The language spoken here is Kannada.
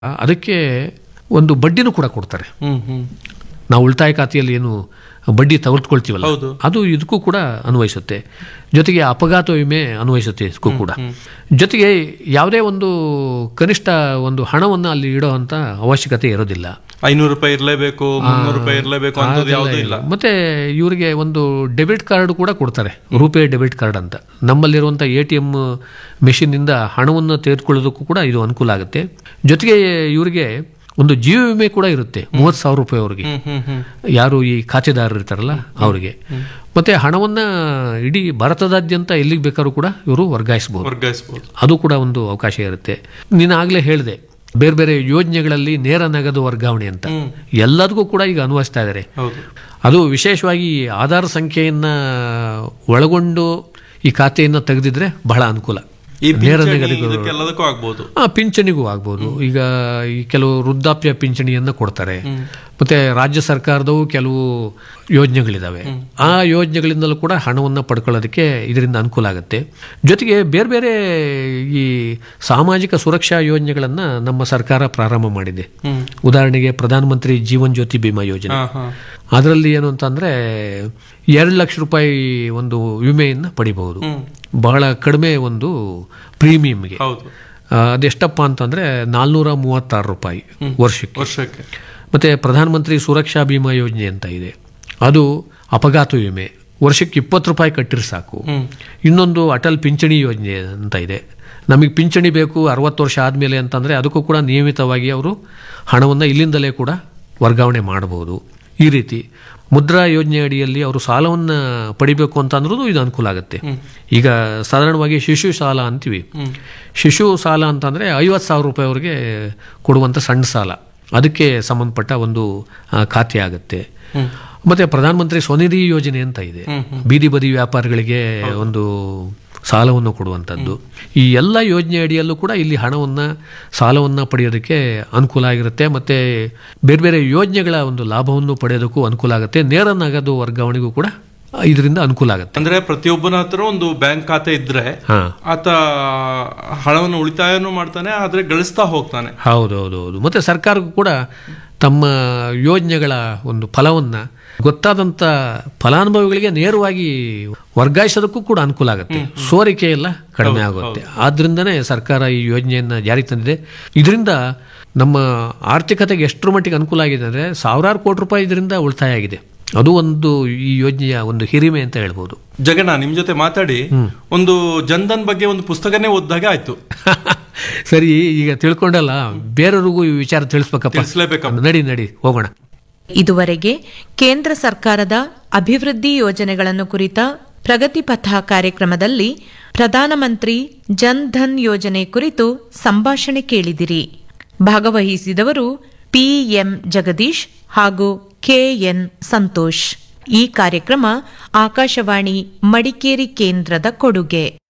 ಅದಕ್ಕೆ ಒಂದು ಬಡ್ಡಿನೂ ಕೂಡ ಕೊಡ್ತಾರೆ ಹ್ಮ್ ಹ್ಮ್ ನಾವು ಉಳಿತಾಯ ಖಾತೆಯಲ್ಲಿ ಏನು ಬಡ್ಡಿ ತೆಗೆದುಕೊಳ್ತೀವಲ್ಲ ಹೌದು. ಅದು ಇದಕ್ಕೂ ಕೂಡ ಅನ್ವಯಿಸುತ್ತೆ ಜೊತೆಗೆ ಅಪಘಾತ ವಿಮೆ ಅನ್ವಯಿಸುತ್ತೆ ಇದಕ್ಕೂ ಕೂಡ ಜೊತೆಗೆ ಯಾವುದೇ ಒಂದು ಕನಿಷ್ಠ ಒಂದು ಹಣವನ್ನು ಅಲ್ಲಿ ಇಡೋ ಅಂತ ಅವಶ್ಯಕತೆ ಇರೋದಿಲ್ಲ ಐನೂರು ರೂಪಾಯಿ ಇರ್ಲೇಬೇಕು ಮುನ್ನೂರು ರೂಪಾಯಿ ಇರ್ಲೇಬೇಕು ಅಂತದ್ದು ಯಾವುದೂ ಇಲ್ಲ ಮತ್ತೆ ಇವರಿಗೆ ಒಂದು ಡೆಬಿಟ್ ಕಾರ್ಡ್ ಕೂಡ ಕೊಡ್ತಾರೆ ರೂಪೇ ಡೆಬಿಟ್ ಕಾರ್ಡ್ ಅಂತ ನಮ್ಮಲ್ಲಿರುವಂಥ ಎ ಟಿ ಎಮ್ ಮೆಷಿನ್ನಿಂದ ಹಣವನ್ನು ತೆಗೆದುಕೊಳ್ಳೋದಕ್ಕೂ ಕೂಡ ಇದು ಅನುಕೂಲ ಆಗುತ್ತೆ ಜೊತೆಗೆ ಇವರಿಗೆ ಒಂದು ಜೀವ ವಿಮೆ ಕೂಡ ಇರುತ್ತೆ ಮೂವತ್ತು ಸಾವಿರ ರೂಪಾಯಿ ಅವರಿಗೆ ಹ್ಮ್ ಹ್ಮ್ ಹ್ಮ್ ಯಾರು ಈ ಖಾತೆದಾರರು ಇರ್ತಾರಲ್ಲ ಅವರಿಗೆ ಮತ್ತೆ ಹಣವನ್ನ ಇಡೀ ಭಾರತದಾದ್ಯಂತ ಎಲ್ಲಿಗೆ ಬೇಕಾದ್ರೂ ಕೂಡ ಇವರು ವರ್ಗಾಯಿಸಬಹುದು ವರ್ಗಾಯಿಸ್ಬೋದು ಅದು ಕೂಡ ಒಂದು ಅವಕಾಶ ಇರುತ್ತೆ ನೀನು ಆಗಲೇ ಹೇಳಿದೆ ಬೇರೆ ಬೇರೆ ಯೋಜನೆಗಳಲ್ಲಿ ನೇರ ನಗದು ವರ್ಗಾವಣೆ ಅಂತ ಎಲ್ಲದಕ್ಕೂ ಕೂಡ ಈಗ ಅನ್ವಯಿಸ್ತಾ ಇದ್ದಾರೆ ಹೌದು ಅದು ವಿಶೇಷವಾಗಿ ಆಧಾರ್ ಸಂಖ್ಯೆಯನ್ನ ಒಳಗೊಂಡು ಈ ಖಾತೆಯನ್ನ ತೆಗೆದಿದ್ರೆ ಬಹಳ ಅನುಕೂಲ ಈ ನೇರ ಪಿಂಚಣಿ ನಗದಿಗೂ ಇದಕ್ಕೆಲ್ಲದಕ್ಕೂ ಆಗ್ಬೋದು ಆ ಪಿಂಚಣಿಗೂ ಆಗ್ಬೋದು ಈಗ ಈ ಕೆಲವು ವೃದ್ಧಾಪ್ಯ ಪಿಂಚಣಿಯನ್ನ ಕೊಡ್ತಾರೆ ಮತ್ತೆ ರಾಜ್ಯ ಸರ್ಕಾರದವು ಕೆಲವು ಯೋಜನೆಗಳಿದಾವೆ ಆ ಯೋಜನೆಗಳಿಂದಲೂ ಕೂಡ ಹಣವನ್ನು ಪಡ್ಕೊಳ್ಳೋದಕ್ಕೆ ಇದರಿಂದ ಅನುಕೂಲ ಆಗುತ್ತೆ ಜೊತೆಗೆ ಬೇರೆ ಬೇರೆ ಈ ಸಾಮಾಜಿಕ ಸುರಕ್ಷಾ ಯೋಜನೆಗಳನ್ನ ನಮ್ಮ ಸರ್ಕಾರ ಪ್ರಾರಂಭ ಮಾಡಿದೆ ಹ್ಮ್ ಉದಾಹರಣೆಗೆ ಪ್ರಧಾನಮಂತ್ರಿ ಜೀವನ್ ಜ್ಯೋತಿ ಬಿಮಾ ಯೋಜನೆ ಹಾ ಹಾ ಅದರಲ್ಲಿ ಏನು ಅಂತಂದ್ರೆ ಎರಡು ಲಕ್ಷ ರೂಪಾಯಿ ಒಂದು ವಿಮೆಯನ್ನು ಪಡಿಬಹುದು ಹ್ಮ್ ಬಹಳ ಕಡಿಮೆ ಒಂದು ಪ್ರೀಮಿಯಂಗೆ ಹೌದು ಆ, ಅದೆಷ್ಟಪ್ಪ ಅಂತಂದ್ರೆ ನಾಲ್ನೂರ ಮೂವತ್ತಾರು ರೂಪಾಯಿ ವರ್ಷಕ್ಕೆ ವರ್ಷಕ್ಕೆ ಮತ್ತೆ ಪ್ರಧಾನಮಂತ್ರಿ ಸುರಕ್ಷಾ ಬಿಮಾ ಯೋಜನೆ ಅಂತ ಇದೆ ಅದು ಅಪಘಾತ ವಿಮೆ ವರ್ಷಕ್ಕೆ ಇಪ್ಪತ್ತು ರೂಪಾಯಿ ಕಟ್ಟಿದ್ರೆ ಸಾಕು ಹ್ಮ್ ಇನ್ನೊಂದು ಅಟಲ್ ಪಿಂಚಣಿ ಯೋಜನೆ ಅಂತ ಇದೆ ನಮಗೆ ಪಿಂಚಣಿ ಬೇಕು ಅರವತ್ತು ವರ್ಷ ಆದಮೇಲೆ ಅಂತಂದರೆ ಅದಕ್ಕೂ ಕೂಡ ನಿಯಮಿತವಾಗಿ ಅವರು ಹಣವನ್ನು ಇಲ್ಲಿಂದಲೇ ಕೂಡ ವರ್ಗಾವಣೆ ಮಾಡಬಹುದು ಈ ರೀತಿ ಮುದ್ರಾ ಯೋಜನೆ ಅಡಿಯಲ್ಲಿ ಅವರು ಸಾಲವನ್ನು ಪಡಿಬೇಕು ಅಂತ ಅಂದ್ರೂ ಇದು ಅನುಕೂಲ ಆಗುತ್ತೆ ಈಗ ಸಾಧಾರಣವಾಗಿ ಶಿಶು ಸಾಲ ಅಂತೀವಿ ಶಿಶು ಸಾಲ ಅಂತಂದರೆ ಐವತ್ತು ಸಾವಿರ ರೂಪಾಯಿವರೆಗೆ ಕೊಡುವಂಥ ಸಣ್ಣ ಸಾಲ ಅದಕ್ಕೆ ಸಂಬಂಧಪಟ್ಟ ಒಂದು ಆ, ಖಾತೆ ಆಗುತ್ತೆ ಮತ್ತೆ ಪ್ರಧಾನಮಂತ್ರಿ ಸ್ವನಿಧಿ ಯೋಜನೆ ಅಂತ ಇದೆ ಬೀದಿ ಬದಿ ವ್ಯಾಪಾರಿಗಳಿಗೆ ಒಂದು ಸಾಲವನ್ನು ಕೊಡುವಂಥದ್ದು ಈ ಎಲ್ಲ ಯೋಜನೆ ಅಡಿಯಲ್ಲೂ ಕೂಡ ಇಲ್ಲಿ ಹಣವನ್ನು ಸಾಲವನ್ನು ಪಡೆಯೋದಕ್ಕೆ ಅನುಕೂಲ ಆಗಿರುತ್ತೆ ಮತ್ತೆ ಬೇರೆ ಬೇರೆ ಯೋಜನೆಗಳ ಒಂದು ಲಾಭವನ್ನು ಪಡೆಯೋದಕ್ಕೂ ಅನುಕೂಲ ಆಗುತ್ತೆ ನೇರ ನಗದು ವರ್ಗಾವಣೆಗೂ ಕೂಡ ಇದರಿಂದ ಅನುಕೂಲ ಆಗುತ್ತೆ ಅಂದ್ರೆ ಪ್ರತಿಯೊಬ್ಬನ ಹತ್ರ ಒಂದು ಬ್ಯಾಂಕ್ ಖಾತೆ ಇದ್ರೆ ಹಾ ಆತ ಹಣವನ್ನು ಉಳಿತಾಯನೂ ಮಾಡ್ತಾನೆ ಆದ್ರೆ ಗಳಿಸ್ತಾ ಹೋಗ್ತಾನೆ ಹೌದು ಹೌದು ಹೌದು ಮತ್ತೆ ಸರ್ಕಾರಕ್ಕೂ ಕೂಡ ತಮ್ಮ ಯೋಜನೆಗಳ ಒಂದು ಫಲವನ್ನ ಗೊತ್ತಾದಂತ ಫಲಾನುಭವಿಗಳಿಗೆ ನೇರವಾಗಿ ವರ್ಗಾಯಿಸೋದಕ್ಕೂ ಕೂಡ ಅನುಕೂಲ ಆಗುತ್ತೆ ಸೋರಿಕೆ ಎಲ್ಲ ಕಡಿಮೆ ಆಗುತ್ತೆ ಆದ್ರಿಂದನೇ ಸರ್ಕಾರ ಈ ಯೋಜನೆಯನ್ನ ಜಾರಿಗೆ ತಂದಿದೆ ಇದರಿಂದ ನಮ್ಮ ಆರ್ಥಿಕತೆಗೆ ಎಷ್ಟರ ಮಟ್ಟಿಗೆ ಅನುಕೂಲ ಆಗಿದೆ ಅಂದ್ರೆ ಸಾವಿರಾರು ಕೋಟಿ ರೂಪಾಯಿ ಇದರಿಂದ ಉಳಿತಾಯ ಆಗಿದೆ ಅದು ಒಂದು ಈ ಯೋಜನೆಯ ಒಂದು ಹಿರಿಮೆ ಅಂತ ಹೇಳ್ಬೋದು ಜಗಣ್ಣ ನಿಮ್ ಜೊತೆ ಮಾತಾಡಿ ಒಂದು ಜನ್ಧನ್ ಬಗ್ಗೆ ಒಂದು ಪುಸ್ತಕನೇ ಓದ್ದಾಗೆ ಆಯ್ತು ಸರಿ ಈಗ ತಿಳ್ಕೊಂಡಲ್ಲ ಬೇರೆಯವ್ರಿಗೂ ಈ ವಿಚಾರ ತಿಳಿಸ್ಬೇಕಪ್ಪ ತಿಳಿಸ್ಲೇಬೇಕಪ್ಪ ನಡಿ ನಡಿ ಹೋಗೋಣ ಇದುವರೆಗೆ ಕೇಂದ್ರ ಸರ್ಕಾರದ ಅಭಿವೃದ್ಧಿ ಯೋಜನೆಗಳನ್ನು ಕುರಿತ ಪ್ರಗತಿ ಪಥ ಕಾರ್ಯಕ್ರಮದಲ್ಲಿ ಪ್ರಧಾನಮಂತ್ರಿ ಜನ್ ಧನ್ ಯೋಜನೆ ಕುರಿತು ಸಂಭಾಷಣೆ ಕೇಳಿದಿರಿ ಭಾಗವಹಿಸಿದವರು ಪಿಎಂ ಜಗದೀಶ್ ಹಾಗೂ ಕೆಎನ್ ಸಂತೋಷ್ ಈ ಕಾರ್ಯಕ್ರಮ ಆಕಾಶವಾಣಿ ಮಡಿಕೇರಿ ಕೇಂದ್ರದ ಕೊಡುಗೆ